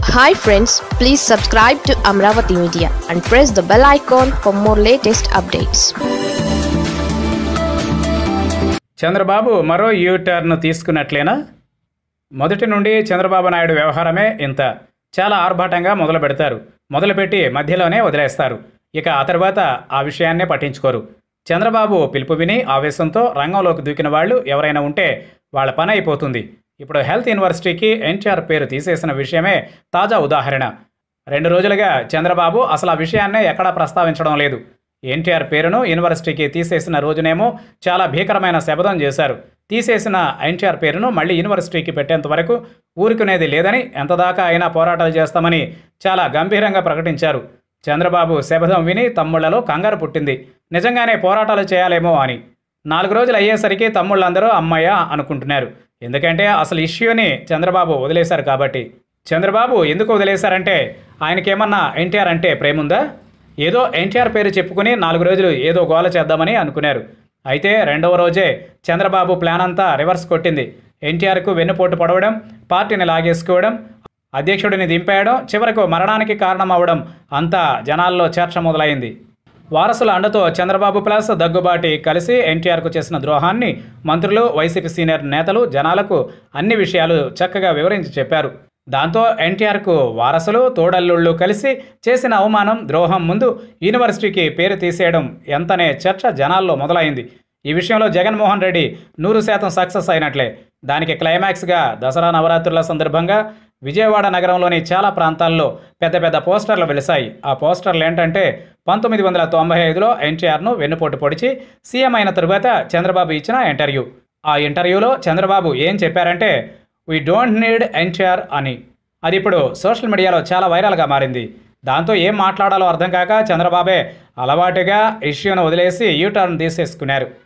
hi friends please subscribe to Amaravati media and press the bell icon for more latest updates Chandrababu మరో U turn తీసుకున్నట్లేనా మొదటి నుండి చంద్రబాబు నాయుడు వ్యవహారమే ఇంత చాలా ఆర్భాటంగా మొదలు పెడతారు మొదలుపెట్టి మధ్యలోనే వదిలేస్తారు ఇక ఆ తర్వాత ఆ విషయాన్నే పట్టించుకోరు చంద్రబాబు పిలుపు విని ఆవేశంతో రంగంలోకి దూకిన వాళ్ళు ఎవరైనా ఉంటే వాళ్ళ పని అయిపోతుంది ఇప్పుడు హెల్త్ యూనివర్సిటీకి ఎన్టీఆర్ పేరు తీసేసిన విషయమే తాజా ఉదాహరణ రెండు రోజులుగా చంద్రబాబు అసలు ఆ విషయాన్నే ఎక్కడా ప్రస్తావించడం లేదు ఎన్టీఆర్ పేరును యూనివర్సిటీకి తీసేసిన రోజునేమో చాలా భీకరమైన శపథం చేశారు తీసేసిన ఎన్టీఆర్ పేరును మళ్ళీ యూనివర్సిటీకి పెట్టేంత వరకు ఊరుకునేది లేదని ఎంతదాకా అయినా పోరాటాలు చేస్తామని చాలా గంభీరంగా ప్రకటించారు చంద్రబాబు శపథం విని తమ్ముళ్లలో కంగారు పుట్టింది నిజంగానే పోరాటాలు చేయాలేమో అని నాలుగు రోజులు అయ్యేసరికి తమ్ముళ్ళందరూ అమ్మయ్య అనుకుంటున్నారు ఎందుకంటే అసలు ఇష్యూని చంద్రబాబు వదిలేశారు కాబట్టి చంద్రబాబు ఎందుకు వదిలేశారంటే ఆయనకేమన్నా ఎన్టీఆర్ అంటే ప్రేముందా ఏదో ఎన్టీఆర్ పేరు చెప్పుకుని నాలుగు రోజులు ఏదో గోల చేద్దామని అనుకున్నారు అయితే రెండవ రోజే చంద్రబాబు ప్లాన్ అంతా రివర్స్ కొట్టింది ఎన్టీఆర్కు వెన్నుపోటు పడవడం పార్టీని లాగేసుకోవడం అధ్యక్షుడిని దింపేయడం చివరకు మరణానికి కారణమవడం అంతా జనాల్లో చర్చ మొదలైంది వారసుల అండతో చంద్రబాబు ప్లస్ దగ్గుబాటి కలిసి ఎన్టీఆర్కు చేసిన ద్రోహాన్ని మంత్రులు వైసీపీ సీనియర్ నేతలు జనాలకు అన్ని విషయాలు చక్కగా వివరించి చెప్పారు దాంతో ఎన్టీఆర్కు వారసులు తోడల్లుళ్ళు కలిసి చేసిన అవమానం ద్రోహం ముందు యూనివర్సిటీకి పేరు తీసేయడం ఎంతనే చర్చ జనాల్లో మొదలైంది ఈ విషయంలో జగన్మోహన్ రెడ్డి నూరు శాతం సక్సెస్ అయినట్లే దానికి క్లైమాక్స్గా దసరా నవరాత్రుల సందర్భంగా విజయవాడ నగరంలోని చాలా ప్రాంతాల్లో పెద్ద పెద్ద పోస్టర్లు వెలిశాయి ఆ పోస్టర్లు ఏంటంటే పంతొమ్మిది వందల తొంభై ఐదులో ఎన్టీఆర్ను వెన్నుపోటు పొడిచి సీఎం అయిన తరువాత చంద్రబాబు ఇచ్చిన ఇంటర్వ్యూ ఆ ఇంటర్వ్యూలో చంద్రబాబు ఏం చెప్పారంటే వీ డోంట్ నీడ్ ఎన్టీఆర్ అని అది ఇప్పుడు సోషల్ మీడియాలో చాలా వైరల్గా మారింది దాంతో ఏం మాట్లాడాలో అర్థం కాక చంద్రబాబే అలవాటుగా ఇష్యూను వదిలేసి యూటర్న్ తీసేసుకున్నారు